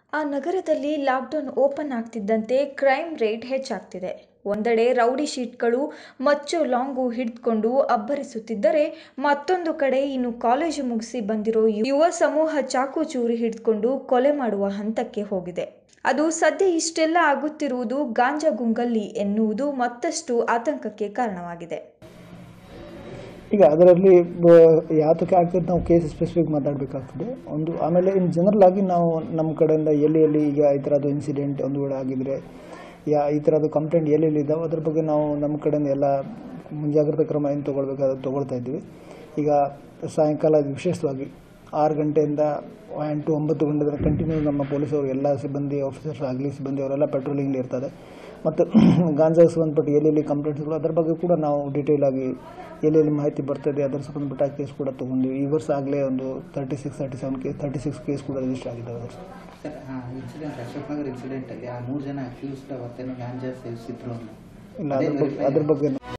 ಆ ನಗರದಲ್ಲಿ lockdown open ಆಗ್ತಿದ್ದಂತೆ ಕ್ರೈಮ್ ರೇಟ್ ಹೆಚ್ಚಾಗ್ತಿದೆ ಒಂದೆಡೆ ರೌಡಿ ಶೀಟ್ಗಳು ಮಚ್ಚು ಲಾಂಗು ಹಿಡಿದುಕೊಂಡು ಅಬ್ಬರಿಸುತ್ತಿದ್ದರೆ ಮತ್ತೊಂದು ಕಡೆ ಇನ್ನು ಕಾಲೇಜು ಮುಗಿಸಿ ಬಂದಿರೋ ಯುವ ಸಮೂಹ ಚಾಕು ಚೂರಿ ಹಿಡಿದುಕೊಂಡು ಕೊಲೆ ಮಾಡುವ ಹಂತಕ್ಕೆ ಹೋಗಿದೆ ಅದು ಸದ್ಯ ಇಷ್ಟೆಲ್ಲ ಆಗುತ್ತಿರುವುದು ಗಾಂಜಾ ಗುಂಗಲ್ಲಿ ಎನ್ನುವುದು ಮತ್ತಷ್ಟು ಆತಂಕಕ್ಕೆ ಕಾರಣವಾಗಿದೆ ಈಗ ಅದರಲ್ಲಿ ಯಾತಕ್ಕೆ ಆಗ್ತದೆ ನಾವು ಕೇಸ್ ಸ್ಪೆಸಿಫಿಕ್ ಮಾತಾಡಬೇಕಾಗ್ತದೆ ಒಂದು ಆಮೇಲೆ ಇನ್ ಜನರಲ್ ಆಗಿ ನಾವು ನಮ್ಮ ಕಡೆಯಿಂದ ಎಲ್ಲಿ ಎಲ್ಲಿ ಈಗ ಈ ಥರದ್ದು ಇನ್ಸಿಡೆಂಟ್ ಒಂದು ವೇಳೆ ಆಗಿದ್ರೆ ಯಾ ಈ ಥರದ್ದು ಕಂಪ್ಲೇಂಟ್ ಎಲ್ಲೆಲ್ಲಿ ಇದ್ದಾವೆ ಅದ್ರ ಬಗ್ಗೆ ನಾವು ನಮ್ಮ ಕಡೆಯಿಂದ ಎಲ್ಲ ಮುಂಜಾಗ್ರತಾ ಕ್ರಮ ಏನು ತೊಗೊಳ್ಬೇಕಾದ್ರೆ ತೊಗೊಳ್ತಾ ಇದ್ದೀವಿ ಈಗ ಸಾಯಂಕಾಲ ವಿಶೇಷವಾಗಿ ಆರು ಗಂಟೆಯಿಂದ ಎಂಟು ಒಂಬತ್ತು ಗಂಟೆ ತನಕ ಕಂಟಿನ್ಯೂ ನಮ್ಮ ಪೊಲೀಸರು ಎಲ್ಲ ಸಿಬ್ಬಂದಿ ಆಫೀಸರ್ಸ್ ಆಗಲಿ ಸಿಬ್ಬಂದಿ ಅವರೆಲ್ಲ ಪೆಟ್ರೋಲಿಂಗ್ ಇರ್ತದೆ ಮತ್ತು ಗಾಂಜಾಗೆ ಸಂಬಂಧಪಟ್ಟ ಎಲ್ಲೆಲ್ಲಿ ಕಂಪ್ಲೇಂಟ್ಸ್ಗಳು ಅದರ ಬಗ್ಗೆ ಕೂಡ ನಾವು ಡೀಟೇಲ್ ಆಗಿ ಎಲ್ಲೆಲ್ಲಿ ಮಾಹಿತಿ ಬರ್ತದೆ ಅದರ ಸಂಬಂಧಪಟ್ಟ ಕೇಸ್ ಕೂಡ ತೊಗೊಂಡಿವಿ ಈ ವರ್ಷ ಆಗಲೇ ಒಂದು thirty six thirty seven case thirty six case ಕೂಡ ರಿಜಿಸ್ಟರ್ ಆಗಿದ್ದಾವೆ ಸರ್ ಸರ್ ಆ ಇನ್ಸಿಡೆಂಟ್ ಅಶೋಕ್ ನಗರ್ ಇನ್ಸಿಡೆಂಟಲ್ಲಿ ಆ ಮೂರು ಜನ ಅಕ್ಯೂಸ್ಡ್ ಅವತ್ತೇನೋ ಗಾಂಜಾ ಸೇವಿಸಿದ್ರು ಅನ್ನೋ. ಇಲ್ಲ ಅದೇ ಅದ್ರ ಬಗ್ಗೆ verify ಅದ್ರ ಬಗ್ಗೆ